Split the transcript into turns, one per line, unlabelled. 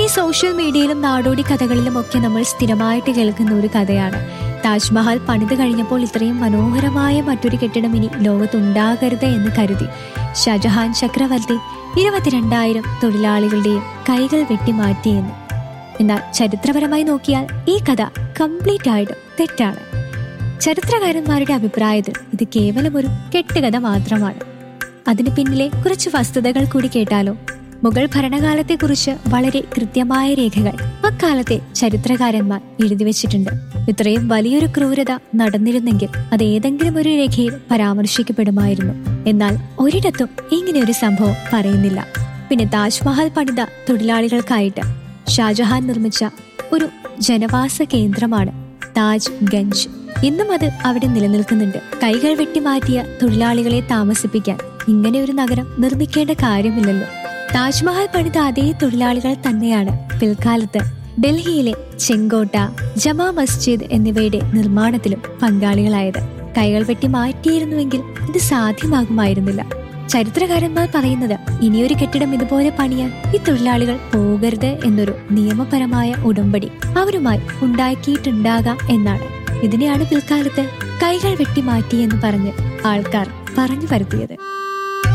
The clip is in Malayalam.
സോഷ്യൽ മീഡിയയിലും നാടോടി കഥകളിലും ഒക്കെ നമ്മൾ സ്ഥിരമായിട്ട് കേൾക്കുന്ന ഒരു കഥയാണ് താജ്മഹൽ പണിത് കഴിഞ്ഞപ്പോൾ ഇത്രയും മനോഹരമായ മറ്റൊരു കെട്ടിടം ഇനി ലോകത്തുണ്ടാകരുത് എന്ന് കരുതി ഷാജഹാൻ ചക്രവർത്തി ഇരുപത്തിരണ്ടായിരം തൊഴിലാളികളുടെയും കൈകൾ വെട്ടിമാറ്റിയെന്ന് എന്നാൽ ചരിത്രപരമായി നോക്കിയാൽ ഈ കഥ കംപ്ലീറ്റ് ആയിട്ടും തെറ്റാണ് ചരിത്രകാരന്മാരുടെ അഭിപ്രായത്തിൽ ഇത് കേവലം ഒരു കെട്ടുകഥ മാത്രമാണ് അതിന് പിന്നിലെ കുറച്ച് വസ്തുതകൾ കൂടി കേട്ടാലോ മുഗൾ ഭരണകാലത്തെക്കുറിച്ച് വളരെ കൃത്യമായ രേഖകൾ അക്കാലത്തെ ചരിത്രകാരന്മാർ എഴുതി വെച്ചിട്ടുണ്ട് ഇത്രയും വലിയൊരു ക്രൂരത നടന്നിരുന്നെങ്കിൽ അത് ഏതെങ്കിലും ഒരു രേഖയിൽ പരാമർശിക്കപ്പെടുമായിരുന്നു എന്നാൽ ഒരിടത്തും ഇങ്ങനെ ഒരു സംഭവം പറയുന്നില്ല പിന്നെ താജ്മഹൽ പണിത തൊഴിലാളികൾക്കായിട്ട് ഷാജഹാൻ നിർമ്മിച്ച ഒരു ജനവാസ കേന്ദ്രമാണ് താജ് ഗഞ്ച് ഇന്നും അത് അവിടെ നിലനിൽക്കുന്നുണ്ട് കൈകൾ വെട്ടിമാറ്റിയ തൊഴിലാളികളെ താമസിപ്പിക്കാൻ ഇങ്ങനെ ഒരു നഗരം നിർമ്മിക്കേണ്ട കാര്യമില്ലല്ലോ താജ്മഹൽ പണിത അതേ തൊഴിലാളികൾ തന്നെയാണ് പിൽക്കാലത്ത് ഡൽഹിയിലെ ചെങ്കോട്ട ജമാ മസ്ജിദ് എന്നിവയുടെ നിർമ്മാണത്തിലും പങ്കാളികളായത് കൈകൾ വെട്ടി മാറ്റിയിരുന്നുവെങ്കിൽ ഇത് സാധ്യമാകുമായിരുന്നില്ല ചരിത്രകാരന്മാർ പറയുന്നത് ഇനിയൊരു കെട്ടിടം ഇതുപോലെ പണിയാൻ ഈ തൊഴിലാളികൾ പോകരുത് എന്നൊരു നിയമപരമായ ഉടമ്പടി അവരുമായി ഉണ്ടാക്കിയിട്ടുണ്ടാകാം എന്നാണ് ഇതിനെയാണ് പിൽക്കാലത്ത് കൈകൾ വെട്ടി മാറ്റി എന്ന് പറഞ്ഞ് ആൾക്കാർ പറഞ്ഞു പരത്തിയത്